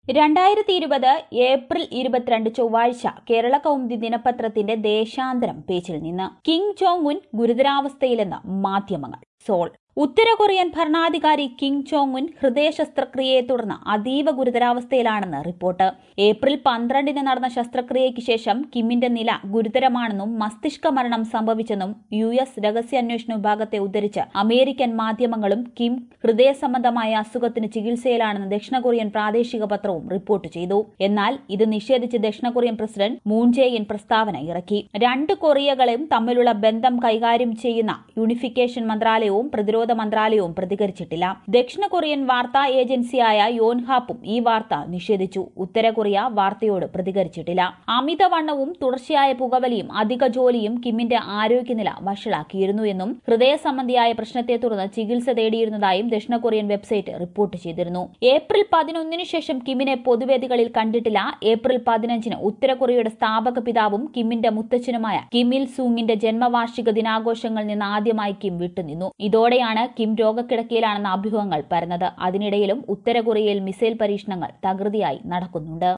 രണ്ടായിരത്തി ഇരുപത് ഏപ്രിൽ ഇരുപത്തിരണ്ട് ചൊവ്വാഴ്ച കേരള കൗമുദി ദിനപത്രത്തിന്റെ ദേശാന്തരം പേജിൽ നിന്ന് കിങ് ജോങ് ഉൻ ഗുരുതരാവസ്ഥയിലെന്ന് മാധ്യമങ്ങൾ സോൾ ഉത്തര കൊറിയൻ ഭരണാധികാരി കിങ് ജോങ് ഉൻ ഹൃദയ ശസ്ത്രക്രിയയെ തുടർന്ന് അതീവ ഗുരുതരാവസ്ഥയിലാണെന്ന് റിപ്പോർട്ട് ഏപ്രിൽ പന്ത്രണ്ടിന് നടന്ന ശസ്ത്രക്രിയയ്ക്ക് ശേഷം കിമ്മിന്റെ നില ഗുരുതരമാണെന്നും മസ്തിഷ്ക മരണം സംഭവിച്ചെന്നും യു എസ് രഹസ്യാന്വേഷണ വിഭാഗത്തെ ഉദ്ധരിച്ച് അമേരിക്കൻ മാധ്യമങ്ങളും കിം ഹൃദയ സംബന്ധമായ അസുഖത്തിന് ചികിത്സയിലാണെന്ന് ദക്ഷിണ കൊറിയൻ പ്രാദേശിക പത്രവും റിപ്പോർട്ട് ചെയ്തു എന്നാൽ ഇത് നിഷേധിച്ച് ദക്ഷിണ Korean president Moon Jae In പ്രസ്താവന ഇറക്കി രണ്ട് കൊറിയകളെയും തമ്മിലുള്ള ബന്ധം കൈകാര്യം ചെയ്യുന്ന യൂണിഫിക്കേഷൻ മന്ത്രാലയവും പ്രതിരോധ മന്ത്രാലയവും പ്രതികരിച്ചിട്ടില്ല ദക്ഷിണ കൊറിയൻ വാർത്താ ഏജൻസിയായ യോൻഹാപ്പും ഈ വാർത്ത നിഷേധിച്ചു ഉത്തര കൊറിയ വാർത്തയോട് പ്രതികരിച്ചിട്ടില്ല അമിതവണ്ണവും തുടർച്ചയായ പുകവലിയും അധിക ജോലിയും കിമ്മിന്റെ ആരോഗ്യനില വഷളാക്കിയിരുന്നു എന്നും ഹൃദയ സംബന്ധിയായ പ്രശ്നത്തെ തുടർന്ന് ചികിത്സ തേടിയിരുന്നതായും ദക്ഷിണ കൊറിയൻ വെബ്സൈറ്റ് റിപ്പോർട്ട് ചെയ്തിരുന്നു ഏപ്രിൽ പതിനൊന്നിന് ശേഷം കിമ്മിനെ പൊതുവേദികളിൽ കണ്ടിട്ടില്ല ഏപ്രിൽ പതിനഞ്ചിന് ഉത്തര കൊറിയയുടെ സ്ഥാപക പിതാവും കിമ്മിന്റെ മുത്തച്ഛനുമായ കിമിൽ സൂങ്ങിന്റെ ജന്മവാർഷിക ദിനാഘോഷങ്ങളിൽ നിന്ന് ആദ്യമായി കിം വിട്ടുനിന്നു ഇതോടെയാണ് കിം രോഗക്കിടക്കയിലാണെന്ന അഭ്യൂഹങ്ങൾ പരന്നത് അതിനിടയിലും ഉത്തര കൊറിയയിൽ മിസൈൽ പരീക്ഷണങ്ങൾ തകൃതിയായി നടക്കുന്നുണ്ട്